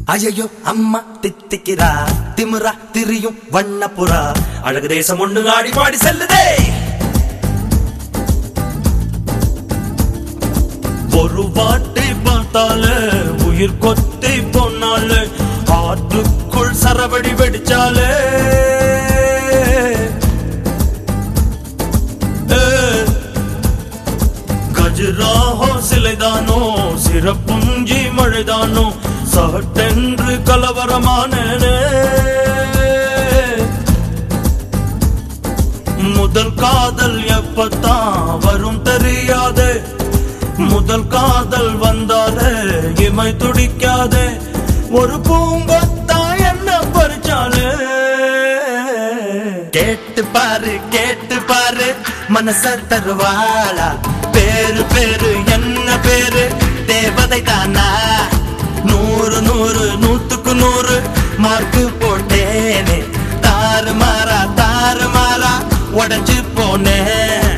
ஐயோ அம்மா தித்திக்கிறா திமிரா திரியும் வண்ணப்புறா அழகு தேசம் ஒண்ணு ஆடி பாடி செல்லுதே ஒரு வாட்டை பார்த்தாலே உயிர் கொத்தி போனாலே ஆற்றுக்குள் சரவடி வெடிச்சாலே ஏ, கஜுராஹோ சிலைதானோ சிறப்புஞ்சி மழைதானோ சகட்டென்று கலவரமானேனே முதல் காதல் எப்பத்தான் வரும் தெரியாதே முதல் காதல் வந்தாலே இமை துடிக்காதே ஒரு பூங்கொத்தா என்ன பறிச்சாலே கேட்டு பாரு கேட்டு பாரு மனச தருவாளா பேரு பேரு என்ன பேரு தேவதை தானா நூறு நூறு நூத்துக்கு நூறு மார்க்கு போட்டேனே தாறு மாறா தாறு மாறா உடஞ்சு போனேன்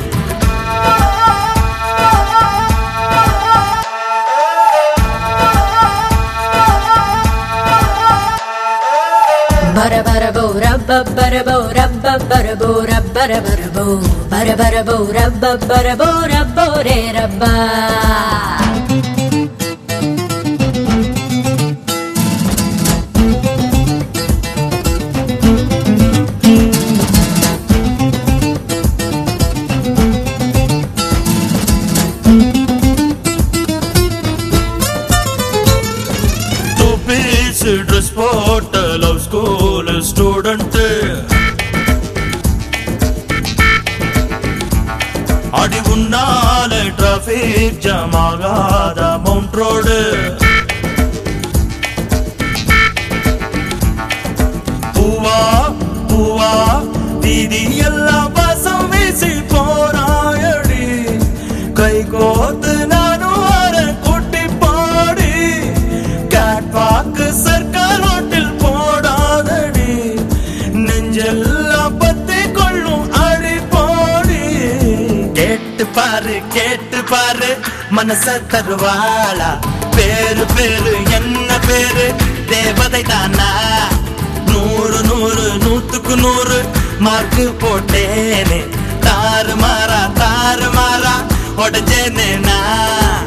Bara bara bo rabba bara bo rabba bara bo rabbara bara bo bara bara bo rabba bara bo rabbo re rabba two piece dress போட்ட லவ் ஸ்கூல் ஸ்டூடெண்ட் அடி உன்னால டிராபிக் ஜாம் ஆகாத மவுண்ட் ரோடு பூவா பூவா வீதி எல்லாம் வாசம் வீசி போராயடி கை கோத்து நானும் வர குட்டி பாடி கேட் வாக்கு சர்க்கார் ரோட்டில் போடாதடி நெஞ்செல்லாம் பத்தி கொள்ளும் அடி போடி கேட்டு பாரு கேட்டு பாரு மனச தருவாளா பேரு பேரு என்ன பேரு தேவதை தானா நூறு நூறு நூத்துக்கு நூறு மார்க்கு போட்டேனே தாறு மாறா தாறு மாறா உடஞ்சேனே நான்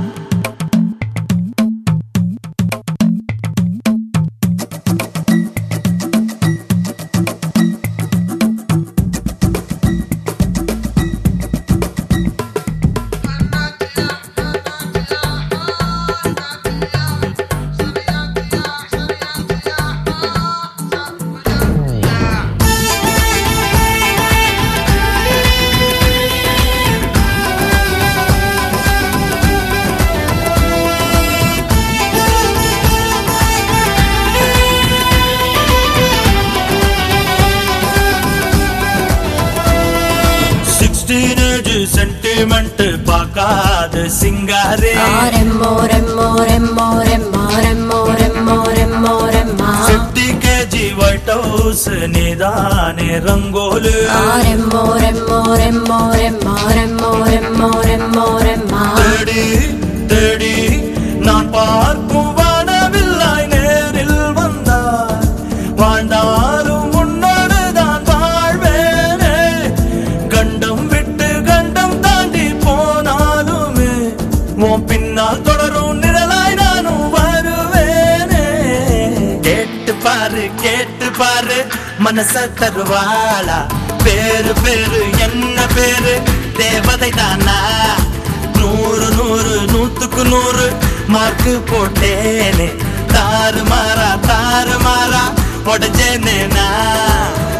சிக்ஸ்டீன் ஏஜ் சென்டிமெண்ட் பார்க்காத சிங்காரே remmo remmo remmo remmo remmo remmo remmo remma fifty KG white house நீதானே ரங்கோலு remmo remmo remmo remmo remmo remmo remmo remma தேடி தேடி நான் பார்க்கும் வானவில்லாய் நேரில் வந்தார் வாழ்ந்தாலும் உன்னோடு தான் வாழ்வேனே கண்டம் விட்டு கண்டம் தாண்டி போனாலுமே உன் பின்னால் தொடரும் நிழலாய் நானும் வருவேனே கேட்டு பாரு கேட்டு பாரு மனச தருவாளா பேரு பேரு என்ன பேரு தேவதை தானா நூறு நூறு நூத்துக்கு நூறு மார்க்கு போட்டேனே தாறு மாறா தாறு மாறா உடஞ்சேனே நான்